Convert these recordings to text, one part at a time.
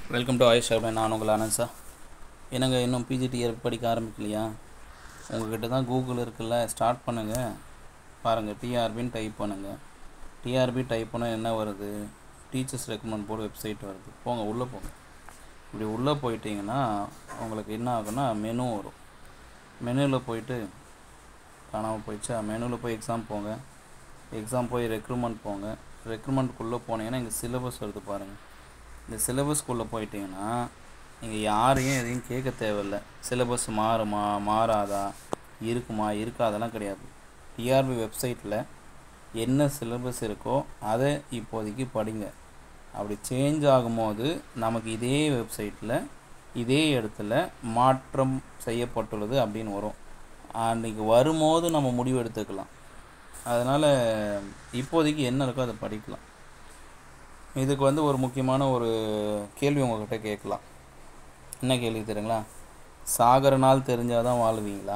welcome to AYUSH urban நான் உங்கள் Anand sir என்னங்க இன்னும் பிஜிடிஆர் படிக்க ஆரம்பிக்கலையா உங்ககிட்ட தான் கூகுள் இருக்குல்ல ஸ்டார்ட் பண்ணுங்கள் பாருங்கள் டிஆர்பின்னு டைப் பண்ணுங்கள் டிஆர்பி டைப் பண்ணால் என்ன வருது டீச்சர்ஸ் ரெக்கமெண்ட் போர்டு வெப்சைட் வருது போங்க உள்ளே போங்க இப்படி உள்ளே போயிட்டீங்கன்னா உங்களுக்கு என்ன ஆகும்னா மெனு வரும் மெனுவில் போயிட்டு காணாமல் போயிடுச்சா மெனுவில் போய் எக்ஸாம் போங்க எக்ஸாம் போய் ரெக்ரூட்மெண்ட் போங்க ரெக்ரூட்மெண்ட்குள்ளே போனீங்கன்னா இங்கே சிலபஸ் வருது பாருங்கள் இந்த சிலபஸ்க்குள்ளே போயிட்டீங்கன்னா நீங்கள் யாரையும் எதையும் கேட்க தேவையில்ல சிலபஸ் மாறுமா மாறாதா இருக்குமா இருக்காதெல்லாம் கிடையாது டிஆர்பி வெப்சைட்டில் என்ன சிலபஸ் இருக்கோ அதை இப்போதைக்கு படிங்க அப்படி சேஞ்ச் ஆகும்போது நமக்கு இதே வெப்சைட்டில் இதே இடத்துல மாற்றம் செய்யப்பட்டுள்ளது அப்படின்னு வரும் அன்றைக்கி வரும்போது நம்ம முடிவு எடுத்துக்கலாம் அதனால் இப்போதைக்கு என்ன இருக்கோ அதை படிக்கலாம் இதுக்கு வந்து ஒரு முக்கியமான ஒரு கேள்வி உங்கள்கிட்ட கேட்கலாம் என்ன கேள்வி தெரியுங்களா சாகிற நாள் தெரிஞ்சால் தான் வாழ்வீங்களா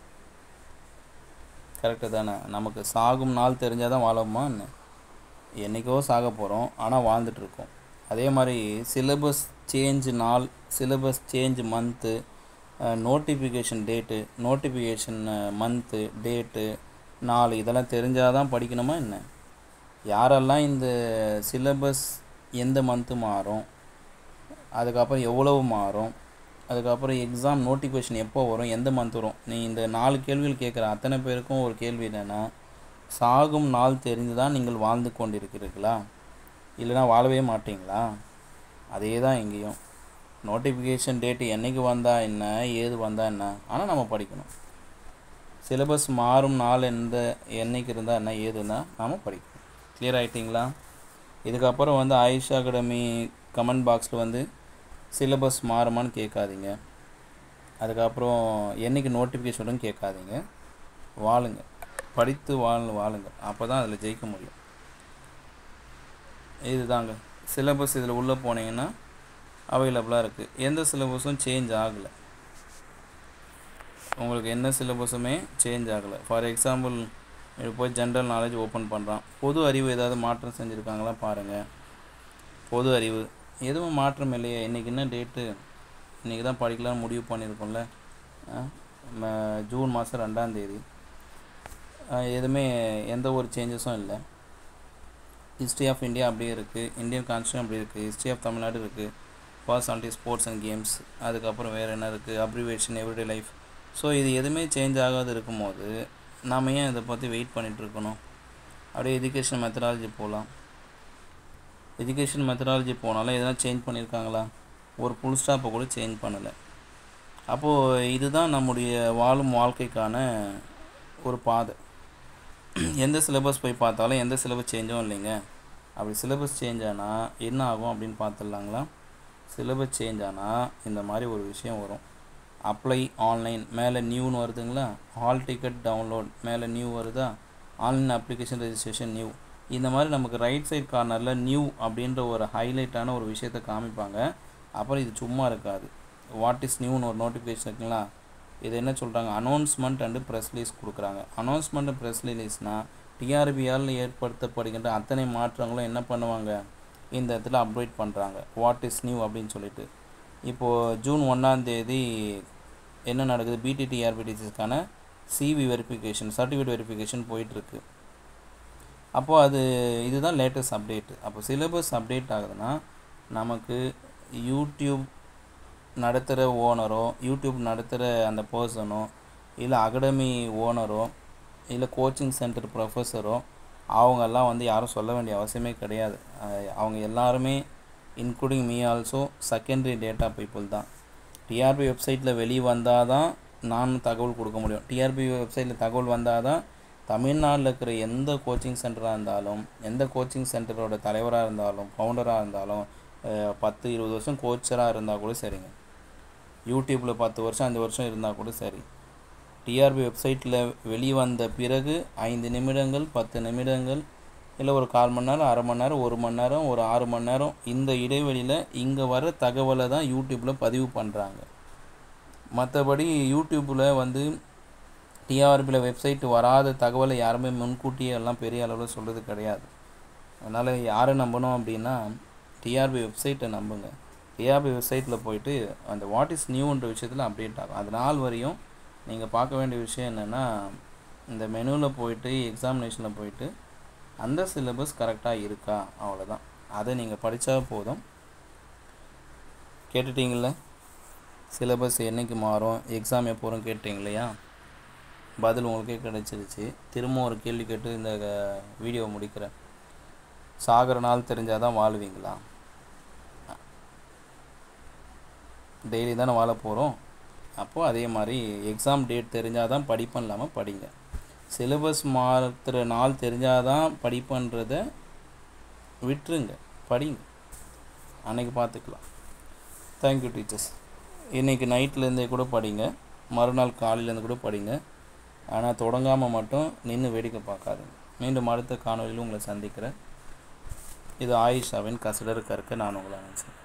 கரெக்டு தானே நமக்கு சாகும் நாள் தெரிஞ்சால் தான் வாழவுமா என்ன என்றைக்கோ சாக போகிறோம் ஆனால் வாழ்ந்துட்டுருக்கோம் அதே மாதிரி சிலபஸ் சேஞ்ச் நாள் syllabus change month notification date notification month date நாள் இதெல்லாம் தெரிஞ்சால் தான் படிக்கணுமா என்ன யாரெல்லாம் இந்த சிலபஸ் எந்த மந்த்து மாறும் அதுக்கப்புறம் எவ்வளவு மாறும் அதுக்கப்புறம் எக்ஸாம் நோட்டிஃபிகேஷன் எப்போ வரும் எந்த மந்த் வரும் நீ இந்த நாலு கேள்விகள் கேட்குற அத்தனை பேருக்கும் ஒரு கேள்வி என்னென்னா சாகும் நாள் தெரிந்து தான் நீங்கள் வாழ்ந்து கொண்டிருக்கிறீர்களா இல்லைனா வாழவே மாட்டீங்களா அதே தான் எங்கேயும் நோட்டிஃபிகேஷன் டேட்டு என்றைக்கு வந்தால் என்ன ஏது வந்தால் என்ன ஆனால் நம்ம படிக்கணும் சிலபஸ் மாறும் நாள் எந்த என்னைக்கு இருந்தால் என்ன ஏதுன்னா நாம் படிக்கணும் கிளியர் ஆகிட்டிங்களா இதுக்கப்புறம் வந்து ஆயுஷ் அகாடமி கமெண்ட் பாக்ஸில் வந்து சிலபஸ் மாறுமான்னு கேட்காதீங்க அதுக்கப்புறம் என்றைக்கு நோட்டிஃபிகேஷன் கேட்காதீங்க வாழுங்க படித்து வாழ் வாழுங்க அப்போ தான் அதில் ஜெயிக்க முடியும் இதுதாங்க சிலபஸ் இதில் உள்ளே போனீங்கன்னா அவைலபிளாக இருக்குது எந்த சிலபஸும் சேஞ்ச் ஆகலை உங்களுக்கு என்ன சிலபஸுமே சேஞ்ச் ஆகலை ஃபார் எக்ஸாம்பிள் இது போய் ஜென்ரல் நாலேஜ் ஓப்பன் பண்ணுறான் பொது அறிவு ஏதாவது மாற்றம் செஞ்சுருக்காங்களா பாருங்கள் பொது அறிவு எதுவும் மாற்றம் இல்லையே இன்றைக்கி என்ன டேட்டு இன்றைக்கி தான் படிக்கலாம்னு முடிவு பண்ணியிருக்கோம்ல ஜூன் மாதம் ரெண்டாம் தேதி எதுவுமே எந்த ஒரு சேஞ்சஸும் இல்லை ஹிஸ்ட்ரி ஆஃப் இந்தியா அப்படியே இருக்குது இந்தியன் கான்ஸ்டியூஷன் அப்படி இருக்குது ஹிஸ்ட்ரி ஆஃப் தமிழ்நாடு இருக்குது பர்சனாலிட்டி ஸ்போர்ட்ஸ் அண்ட் கேம்ஸ் அதுக்கப்புறம் வேறு என்ன இருக்குது அப்ரிவேஷன் எவ்ரிடே லைஃப் ஸோ இது எதுவுமே சேஞ்ச் ஆகாது இருக்கும்போது நாம் ஏன் இதை பற்றி வெயிட் பண்ணிகிட்ருக்கணும் அப்படியே எஜுகேஷன் மெத்தடாலஜி போகலாம் எஜுகேஷன் மெத்தடாலஜி போனாலும் எதனா சேஞ்ச் பண்ணியிருக்காங்களா ஒரு ஃபுல் ஸ்டாப்பை கூட சேஞ்ச் பண்ணலை அப்போது இதுதான் நம்முடைய வாழும் வாழ்க்கைக்கான ஒரு பாதை எந்த சிலபஸ் போய் பார்த்தாலும் எந்த சிலபஸ் சேஞ்சும் இல்லைங்க அப்படி சிலபஸ் சேஞ்ச் ஆனால் என்ன ஆகும் அப்படின்னு பார்த்துடலாங்களா சிலபஸ் சேஞ்ச் ஆனால் இந்த மாதிரி ஒரு விஷயம் வரும் அப்ளை ஆன்லைன் மேலே நியூன்னு வருதுங்களா ஹால் டிக்கெட் டவுன்லோட் மேலே நியூ வருதா ஆன்லைன் அப்ளிகேஷன் ரெஜிஸ்ட்ரேஷன் நியூ இந்த மாதிரி நமக்கு ரைட் சைட் கார்னரில் நியூ அப்படின்ற ஒரு ஹைலைட்டான ஒரு விஷயத்தை காமிப்பாங்க அப்புறம் இது சும்மா இருக்காது வாட் இஸ் நியூன்னு ஒரு நோட்டிஃபிகேஷன் இருக்குங்களா இது என்ன சொல்கிறாங்க அனௌன்ஸ்மெண்ட் அண்டு ப்ரெஸ் ரிலீஸ் கொடுக்குறாங்க அனௌன்ஸ்மெண்ட் அண்ட் ப்ரெஸ் ரிலீஸ்னால் டிஆர்பியால் ஏற்படுத்தப்படுகின்ற அத்தனை மாற்றங்களும் என்ன பண்ணுவாங்க இந்த இடத்துல அப்டேட் பண்ணுறாங்க வாட் இஸ் நியூ அப்படின்னு சொல்லிட்டு இப்போது ஜூன் ஒன்றாந்தேதி என்ன நடக்குது பிடிடிஆர்பிடிசிஸ்க்கான சிவி வெரிஃபிகேஷன் சர்டிஃபிகேட் வெரிஃபிகேஷன் போயிட்டுருக்கு அப்போது அது இதுதான் லேட்டஸ்ட் அப்டேட் அப்போ சிலபஸ் அப்டேட் ஆகுதுன்னா நமக்கு யூடியூப் நடத்துகிற ஓனரோ யூடியூப் நடத்துகிற அந்த பர்சனோ இல்லை அகாடமி ஓனரோ இல்லை கோச்சிங் சென்டர் ப்ரொஃபஸரோ அவங்கெல்லாம் வந்து யாரும் சொல்ல வேண்டிய அவசியமே கிடையாது அவங்க எல்லாருமே including me also secondary data people தான் டிஆர்பி வெப்சைட்டில் வெளியே வந்தால் தான் நான் தகவல் கொடுக்க முடியும் டிஆர்பி வெப்சைட்டில் தகவல் வந்தால் தான் தமிழ்நாட்டில் இருக்கிற எந்த கோச்சிங் சென்டராக இருந்தாலும் எந்த கோச்சிங் சென்டரோட தலைவராக இருந்தாலும் ஃபவுண்டராக இருந்தாலும் பத்து இருபது வருஷம் கோச்சராக இருந்தால் கூட சரிங்க யூடியூப்பில் பத்து வருஷம் அஞ்சு வருஷம் இருந்தால் கூட சரி டிஆர்பி வெப்சைட்டில் வெளியே வந்த பிறகு ஐந்து நிமிடங்கள் பத்து நிமிடங்கள் இல்லை ஒரு கால் மணி நேரம் அரை மணி நேரம் ஒரு மணி நேரம் ஒரு ஆறு மணி நேரம் இந்த இடைவெளியில் இங்கே வர தகவலை தான் யூடியூப்பில் பதிவு பண்ணுறாங்க மற்றபடி யூடியூப்பில் வந்து டிஆர்பியில் வெப்சைட் வராத தகவலை யாருமே முன்கூட்டியே எல்லாம் பெரிய அளவில் சொல்கிறது கிடையாது அதனால் யாரை நம்பணும் அப்படின்னா டிஆர்பி வெப்சைட்டை நம்புங்க ஏஆபி வெப்சைட்டில் போயிட்டு அந்த வாட் இஸ் நியூன்ற விஷயத்தில் அப்டேட் ஆகும் அது நாள் வரையும் நீங்கள் பார்க்க வேண்டிய விஷயம் என்னென்னா இந்த மெனுவில் போயிட்டு எக்ஸாமினேஷனில் போயிட்டு அந்த சிலபஸ் கரெக்டாக இருக்கா அவ்வளோதான் அதை நீங்கள் படித்தா போதும் கேட்டுட்டீங்கள சிலபஸ் என்றைக்கு மாறும் எக்ஸாம் எப்போ வரும் கேட்டீங்க இல்லையா பதில் உங்களுக்கே கிடைச்சிருச்சு திரும்ப ஒரு கேள்வி கேட்டு இந்த வீடியோ முடிக்கிறேன் சாகிற நாள் தெரிஞ்சால் தான் வாழ்வீங்களா டெய்லி தானே வாழ போகிறோம் அப்போது அதே மாதிரி எக்ஸாம் டேட் தெரிஞ்சால் தான் படிப்பேன் இல்லாமல் படிங்க சிலபஸ் மாற்றுற நாள் தெரிஞ்சால் தான் படிப்புன்றத விட்டுருங்க படிங்க அன்னைக்கு பார்த்துக்கலாம் தேங்க்யூ டீச்சர்ஸ் இன்றைக்கி நைட்லேருந்தே கூட படிங்க மறுநாள் காலையிலேருந்து கூட படிங்க ஆனால் தொடங்காமல் மட்டும் நின்று வேடிக்கை பார்க்காதுங்க மீண்டும் அடுத்த காணொலியில் உங்களை சந்திக்கிறேன் இது ஆயிஷாவின் கசடர் கற்க நான் உங்களை நினச்சேன்